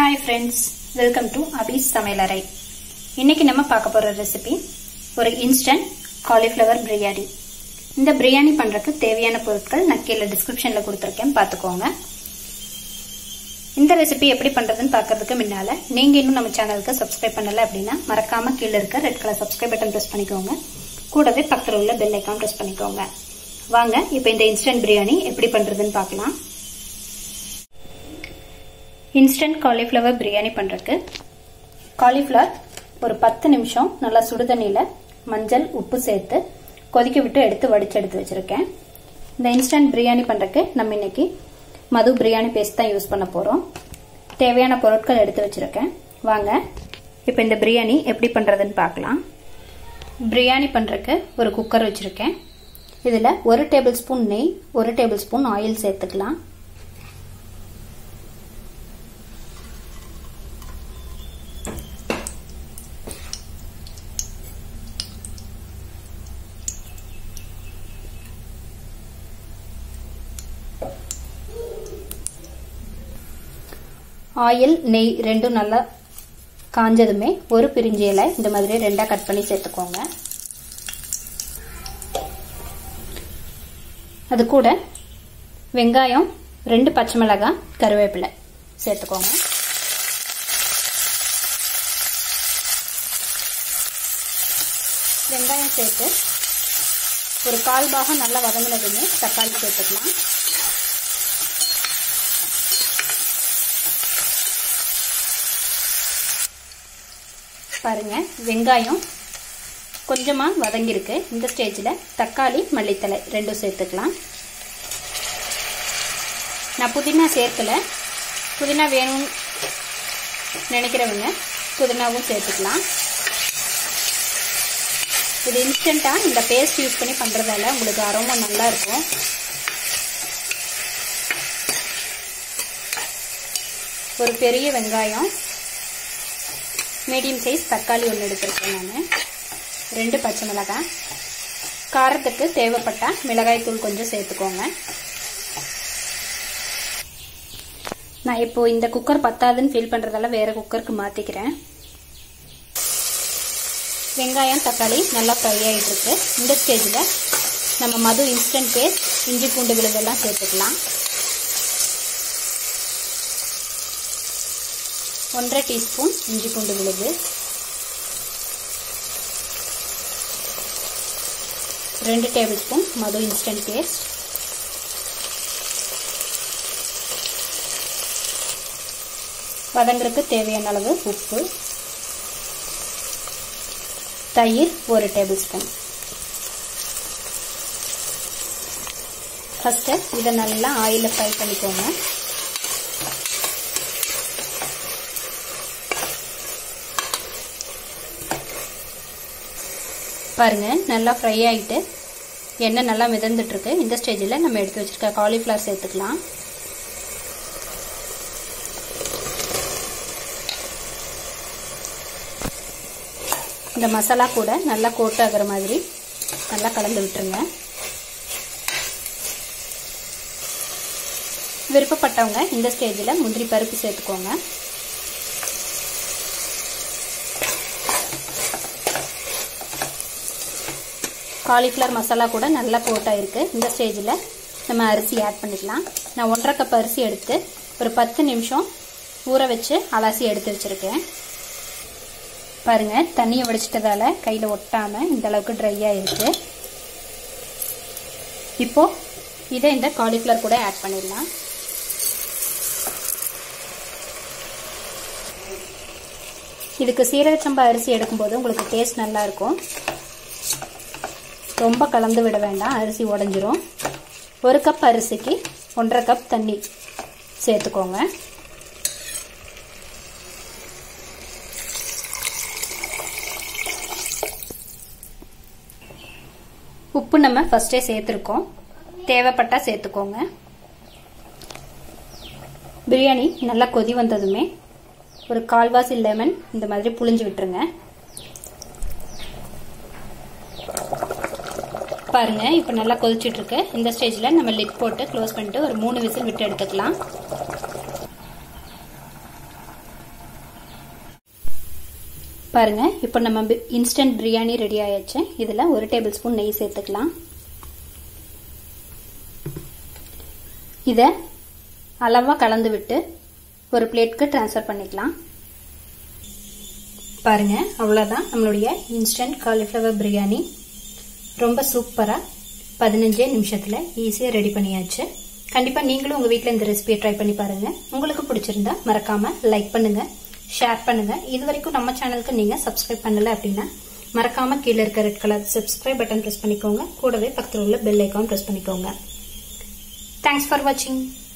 hi friends welcome to அபீஸ் சமையலறை இன்னைக்கு நம்ம பார்க்க போற ரெசிபி ஒரு இன்ஸ்டன்ட் காலிஃப்ளவர் பிரியாணி இந்த பிரியாணி பண்றதுக்கு தேவையான பொருட்கள் நான் கீழே டிஸ்கிரிப்ஷன்ல கொடுத்துருக்கேன் பார்த்துக்கோங்க இந்த ரெசிபி எப்படி பண்றதுன்னு பார்க்கறதுக்கு முன்னால நீங்க இன்னும் நம்ம சேனலுக்கு சப்ஸ்கிரைப் பண்ணல அப்படின்னா மறக்காம கீழே இருக்க red colour subscribe button press பண்ணிக்கோங்க கூடவே பக்கத்தில் உள்ள பெல் ஐக்கான் பிரஸ் பண்ணிக்கோங்க வாங்க இப்போ இந்த இன்ஸ்டன்ட் பிரியாணி எப்படி பண்றதுன்னு பார்க்கலாம் இன்ஸ்டன்ட் காலிஃப்ளவர் பிரியாணி பண்ணுறதுக்கு காலிஃப்ளவர் ஒரு பத்து நிமிஷம் நல்லா சுடுதண்ணியில் மஞ்சள் உப்பு சேர்த்து கொதிக்க விட்டு எடுத்து வடிச்சு எடுத்து வச்சுருக்கேன் இந்த இன்ஸ்டன்ட் பிரியாணி பண்ணுறதுக்கு நம்ம இன்னைக்கு மது பிரியாணி பேஸ்ட் தான் யூஸ் பண்ண போகிறோம் தேவையான பொருட்கள் எடுத்து வச்சுருக்கேன் வாங்க இப்போ இந்த பிரியாணி எப்படி பண்ணுறதுன்னு பார்க்கலாம் பிரியாணி பண்ணுறதுக்கு ஒரு குக்கர் வச்சுருக்கேன் இதில் ஒரு டேபிள் ஸ்பூன் நெய் ஒரு டேபிள் ஸ்பூன் ஆயில் சேர்த்துக்கலாம் ஆயில் நெய் ரெண்டும் நல்லா காஞ்சதுமே ஒரு பிரிஞ்சி இலை இந்த மாதிரி ரெண்டாக கட் பண்ணி சேர்த்துக்கோங்க அது கூட வெங்காயம் ரெண்டு பச்சை மிளகாய் கருவேப்பிலை சேர்த்துக்கோங்க வெங்காயம் சேர்த்து ஒரு கால் பாகம் நல்லா வதங்கினதுமே தக்காளி சேர்த்துக்கலாம் பாருங்க வெங்காயம் கொஞ்சமாக வதங்கியிருக்கு இந்த ஸ்டேஜில் தக்காளி மல்லித்தலை ரெண்டும் சேர்த்துக்கலாம் நான் புதினா சேர்க்கல புதினா வேணும்னு நினைக்கிறவங்க புதினாவும் சேர்த்துக்கலாம் இது இன்ஸ்டண்ட்டாக இந்த பேஸ்ட் யூஸ் பண்ணி பண்ணுறதால உங்களுக்கு அரோமா நல்லா இருக்கும் ஒரு பெரிய வெங்காயம் மீடியம் சைஸ் தக்காளி ஒன்று எடுத்துருக்கேன் நான் ரெண்டு பச்சை மிளகாய் காரத்துக்கு தேவைப்பட்டால் மிளகாய் தூள் கொஞ்சம் சேர்த்துக்கோங்க நான் இப்போ இந்த குக்கர் பத்தாதுன்னு ஃபீல் பண்ணுறதால வேறு குக்கருக்கு மாற்றிக்கிறேன் வெங்காயம் தக்காளி நல்லா ஃப்ரை ஆகிட்டு இருக்கு இந்த ஸ்டேஜில் நம்ம மது இன்ஸ்டன்ட் பேஸ்ட் இஞ்சி பூண்டு விழுதெல்லாம் சேர்த்துக்கலாம் ஒன்றரை டீஸ்பூன் இஞ்சி பூண்டு விழுது ரெண்டு tablespoon Madhu instant paste வதங்குறதுக்கு தேவையான அளவு உப்பு தயிர் ஒரு டேபிள் ஸ்பூன் ஃபஸ்ட்டு இதை நல்லா ஆயிலில் ஃப்ரை பண்ணிக்கோங்க பாருங்க நல்லா ஃப்ரை ஆகிட்டு எண்ணெய் நல்லா மிதந்துட்டுருக்கு இந்த ஸ்டேஜில் நம்ம எடுத்து வச்சுருக்க காலிஃப்ளவர் சேர்த்துக்கலாம் இந்த மசாலா கூட நல்லா கோட் ஆகிற மாதிரி நல்லா கலந்து விட்டுருங்க விருப்பப்பட்டவங்க இந்த ஸ்டேஜில் முந்திரி பருப்பு சேர்த்துக்கோங்க காலிஃப்ளவர் மசாலா கூட நல்லா போட்டாயிருக்கு இந்த ஸ்டேஜில் நம்ம அரிசி ஆட் பண்ணிக்கலாம் நான் ஒன்றரை கப் அரிசி எடுத்து ஒரு பத்து நிமிஷம் ஊற வச்சு அலசி எடுத்து வச்சுருக்கேன் பாருங்கள் தண்ணியை வடிச்சிட்டதால கையில் ஒட்டாமல் இந்த அளவுக்கு ட்ரை ஆகிருக்கு இப்போது இதை இந்த காலிஃப்ளவர் கூட ஆட் பண்ணிடலாம் இதுக்கு சீரக சம்பா அரிசி எடுக்கும்போது உங்களுக்கு டேஸ்ட் நல்லா இருக்கும் ரொம்ப கலந்து விட வேண்டாம் அரிசி உடஞ்சிரும் ஒரு கப் அரிசிக்கு ஒன்றரை கப் தண்ணி சேர்த்துக்கோங்க உப்பு நம்ம ஃபஸ்ட்டே சேர்த்துருக்கோம் தேவைப்பட்டால் சேர்த்துக்கோங்க பிரியாணி நல்லா கொதி வந்ததுமே ஒரு கால்வாசி லெமன் இந்த மாதிரி புளிஞ்சு விட்டுருங்க பாருங்க இப்போ நல்லா கொதிச்சுட்டு இருக்கு இந்த ஸ்டேஜில் நம்ம லிட் போட்டு க்ளோஸ் பண்ணிட்டு ஒரு மூணு விசில் விட்டு எடுத்துக்கலாம் பாருங்க இப்போ நம்ம இன்ஸ்டன்ட் பிரியாணி ரெடி ஆயாச்சு இதில் ஒரு டேபிள் ஸ்பூன் நெய் சேர்த்துக்கலாம் இதை அளவாக கலந்து விட்டு ஒரு பிளேட்க்கு ட்ரான்ஸ்ஃபர் பண்ணிக்கலாம் பாருங்க அவ்வளோதான் நம்மளுடைய இன்ஸ்டன்ட் காலிஃப்ளவர் பிரியாணி ரொம்ப சூப்பராக பதினஞ்சே நிமிஷத்தில் ஈஸியாக ரெடி பண்ணியாச்சு கண்டிப்பாக நீங்களும் உங்கள் வீட்டில் இந்த ரெசிபியை ட்ரை பண்ணி பாருங்கள் உங்களுக்கு பிடிச்சிருந்தா மறக்காமல் லைக் பண்ணுங்கள் ஷேர் பண்ணுங்கள் இது வரைக்கும் நம்ம சேனலுக்கு நீங்கள் சப்ஸ்கிரைப் பண்ணலை அப்படின்னா மறக்காமல் கீழே இருக்க red colour subscribe button press பண்ணிக்கோங்க கூடவே பக்கத்தில் உள்ள பெல் ஐக்கான் ப்ரெஸ் பண்ணிக்கோங்க தேங்க்ஸ் ஃபார் வாட்சிங்